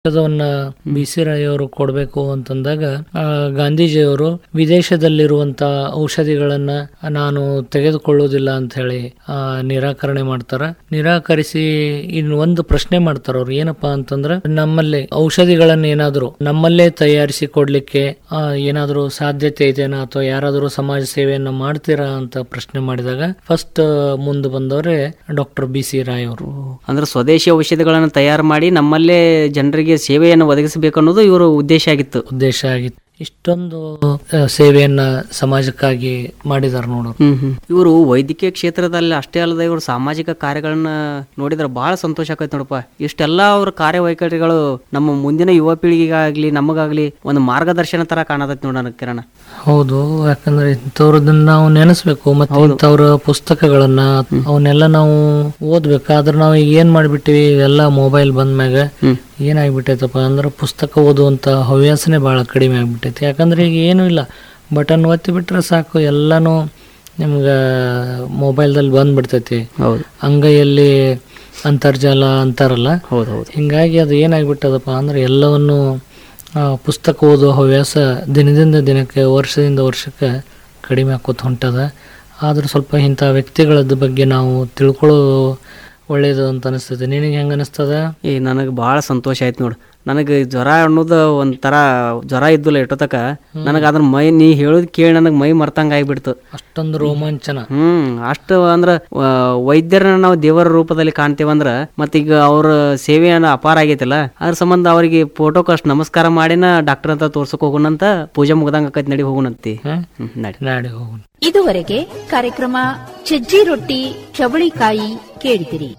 ಔಷಧವನ್ನ B C Roy ಅವರು ಕೊಡಬೇಕು ಅಂತಂದಾಗ ಆ, ಗಾಂಧೀಜಿಯವರು ವಿದೇಶದಲ್ಲಿರುವಂತ ಔಷಧಿಗಳನ್ನ ನಾನು ತೆಗೆದುಕೊಳ್ಳುವುದಿಲ್ಲ ಅಂತ ಹೇಳಿ ಆ, ನಿರಾಕರಣೆ ಮಾಡ್ತಾರ ನಿರಾಕರಿಸಿ ಇನ್ನು ಒಂದು ಪ್ರಶ್ನೆ ಮಾಡ್ತಾರ ಅವ್ರು ಏನಪ್ಪಾ ಅಂತಂದ್ರ ನಮ್ಮಲ್ಲಿ ಔಷಧಿಗಳನ್ನ ಏನಾದ್ರು ನಮ್ಮಲ್ಲೇ ತಯಾರಿಸಿ ಕೊಡ್ಲಿಕ್ಕೆ ಆ, ಏನಾದ್ರು ಸಾಧ್ಯತೆ ಇದೆನಾ ಅಥವಾ ಯಾರಾದರೂ ಸಮಾಜ ಸೇವೆಯನ್ನ ಮಾಡ್ತೀರಾ ಅಂತ ಪ್ರಶ್ನೆ ಮಾಡಿದಾಗ ಫಸ್ಟ್ ಮುಂದೆ ಬಂದವರೇ ಡಾಕ್ಟರ್ ಬಿ ಸಿ ರಾಯ್ ಅವರು ಅಂದ್ರೆ ಸ್ವದೇಶಿ ಔಷಧಿಗಳನ್ನು ತಯಾರು ಮಾಡಿ ನಮ್ಮಲ್ಲೇ ಜನರಿಗೆ ಸೇವೆಯನ್ನು ಒದಗಿಸಬೇಕು ಅನ್ನೋದು ಇವರ ಉದ್ದೇಶ ಆಗಿತ್ತು ಉದ್ದೇಶ ಆಗಿತ್ತು ಇಷ್ಟೊಂದು ಆ, ಸೇವೆಯನ್ನ ಸಮಾಜಕ್ಕಾಗಿ ಮಾಡಿದಾರೆ ನೋಡೋರು ಹ್ಮ್ ಹ್ಮ್ ಇವರು ವೈದ್ಯಕೀಯ ಕ್ಷೇತ್ರದಲ್ಲಿ ಅಷ್ಟೇ ಅಲ್ಲದೆ ಇವರು ಸಾಮಾಜಿಕ ಕಾರ್ಯಗಳನ್ನ ನೋಡಿದ್ರೆ ಬಹಳ ಸಂತೋಷ ಆಕೈತೆ ನೋಡಪ್ಪ ಇಷ್ಟೆಲ್ಲ ಅವ್ರ ಕಾರ್ಯವೈಖರಿಗಳು ನಮ್ಮ ಮುಂದಿನ ಯುವ ಪೀಳಿಗೆಗಾಗ್ಲಿ ನಮಗಾಗ್ಲಿ ಒಂದು ಮಾರ್ಗದರ್ಶನ ತರ ಕಾಣತೈತಿ ನೋಡ ನನಗೆ ಕಿರಣ ಹೌದು ಯಾಕಂದ್ರೆ ಇಂಥವ್ರದನ್ನ ನಾವು ನೆನೆಸ್ಬೇಕು ಮತ್ತೆ ಇಂಥವ್ರ ಪುಸ್ತಕಗಳನ್ನ ಅವನ್ನೆಲ್ಲ ನಾವು ಓದ್ಬೇಕು ಆದ್ರೆ ನಾವು ಈಗ ಏನ್ ಮಾಡ್ಬಿಟ್ಟಿವಿ ಎಲ್ಲ ಮೊಬೈಲ್ ಬಂದ್ಮ್ಯಾಗ ಏನಾಗ್ಬಿಟ್ಟೈತಪ್ಪ ಅಂದ್ರೆ ಪುಸ್ತಕ ಓದುವಂತ ಹವ್ಯಾಸನೇ ಬಹಳ ಕಡಿಮೆ ಆಗ್ಬಿಟ್ಟೈತಿ ಯಾಕಂದ್ರೆ ಈಗ ಏನೂ ಇಲ್ಲ ಬಟನ್ ಒತ್ತಿ ಬಿಟ್ರೆ ಸಾಕು ಎಲ್ಲಾನು ನಿಮ್ಗೆ ಮೊಬೈಲ್ದಲ್ಲಿ ಬಂದ್ಬಿಡ್ತೈತಿ ಹೌದು ಅಂಗೈಯಲ್ಲಿ ಅಂತರ್ಜಾಲ ಅಂತಾರಲ್ಲ ಹೌದು ಹೌದು ಹಿಂಗಾಗಿ ಅದು ಏನಾಗ್ಬಿಟ್ಟದಪ್ಪ ಅಂದ್ರೆ ಎಲ್ಲವನ್ನು ಆ, ಪುಸ್ತಕ ಓದೋ ಹವ್ಯಾಸ ದಿನದಿಂದ ದಿನಕ್ಕೆ ವರ್ಷದಿಂದ ವರ್ಷಕ್ಕೆ ಕಡಿಮೆ ಆಕೋತ ಹೊಂಟದ ಆದ್ರೆ ಸ್ವಲ್ಪ ಇಂಥ ವ್ಯಕ್ತಿಗಳದ ಬಗ್ಗೆ ನಾವು ತಿಳ್ಕೊಳ್ಳೋ ಒಳ್ಳೇದು ಅಂತ ಅನಿಸ್ತದೆ ನಿನಗೆ ಹೆಂಗೆ ಅನಿಸ್ತದ ಏ ನನಗೆ ಭಾಳ ಸಂತೋಷ ಆಯ್ತು ನೋಡು ನನಗೆ ಜ್ವರ ಅನ್ನೋದು ಒಂಥರ ಜ್ವರ ಇದ್ದಿಲ್ಲ ಇಟ್ಟೋತಕ ನನಗೆ ಅದ್ರ ಮೈ ನೀ ಹೇಳೋದು ಕೇಳಿ ನನಗೆ ಮೈ ಮರ್ತಂಗ ಆಗಿಬಿಡ್ತು ಅಷ್ಟೊಂದು ರೋಮಾಂಚನ ಹ್ಮ್ ಅಷ್ಟು ಅಂದ್ರ ಆ, ವೈದ್ಯರನ್ನ ನಾವು ದೇವರ ರೂಪದಲ್ಲಿ ಕಾಣ್ತೇವಂದ್ರ ಮತ್ತೀಗ ಅವ್ರ ಸೇವೆಯನ್ನ ಅಪಾರ ಆಗೈತಿಲ್ಲ ಅದ್ರ ಸಂಬಂಧ ಅವರಿಗೆ ಫೋಟೋಕ್ ಅಷ್ಟು ನಮಸ್ಕಾರ ಮಾಡಿನ ಡಾಕ್ಟರ್ ಅಂತ ತೋರ್ಸಕ್ ಹೋಗೋಣಂತ ಪೂಜೆ ಮುಗ್ದಂಗ ಆಕೈತಿ ನಡಿ ಹೋಗೋಣಂತಿ ಹ್ಮ್? ಹ್ಮ್ ನಡಿ ನಾಡಿ ಹೋಗೋಣ ಇದುವರೆಗೆ ಕಾರ್ಯಕ್ರಮ ಸಜ್ಜಿ ರೊಟ್ಟಿ ಚವಳಿಕಾಯಿ ಕೇಳಿದಿರಿ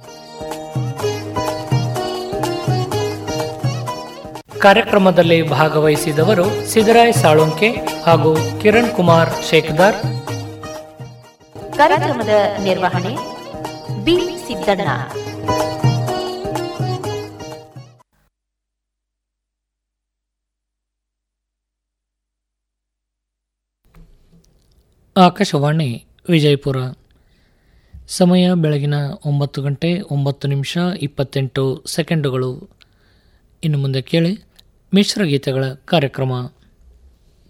ಕಾರ್ಯಕ್ರಮದಲ್ಲಿ ಭಾಗವಹಿಸಿದವರು ಸಿದ್ದರಾಯ್ ಸಾಳುಂಕೆ ಹಾಗೂ ಕಿರಣ್ ಕುಮಾರ್ ಶೇಖದಾರ್ ಕಾರ್ಯಕ್ರಮದ ನಿರ್ವಹಣೆ ಬಿ ಸಿದ್ದಣ್ಣ ಆಕಾಶವಾಣಿ ವಿಜಯಪುರ ಸಮಯ ಬೆಳಗಿನ ಒಂಬತ್ತು ಗಂಟೆ ಒಂಬತ್ತು ನಿಮಿಷ ಇಪ್ಪತ್ತೆಂಟು ಸೆಕೆಂಡುಗಳು ಇನ್ನು ಮುಂದೆ ಕೇಳಿ ಮಿಶ್ರ ಗೀತೆಗಳ ಕಾರ್ಯಕ್ರಮ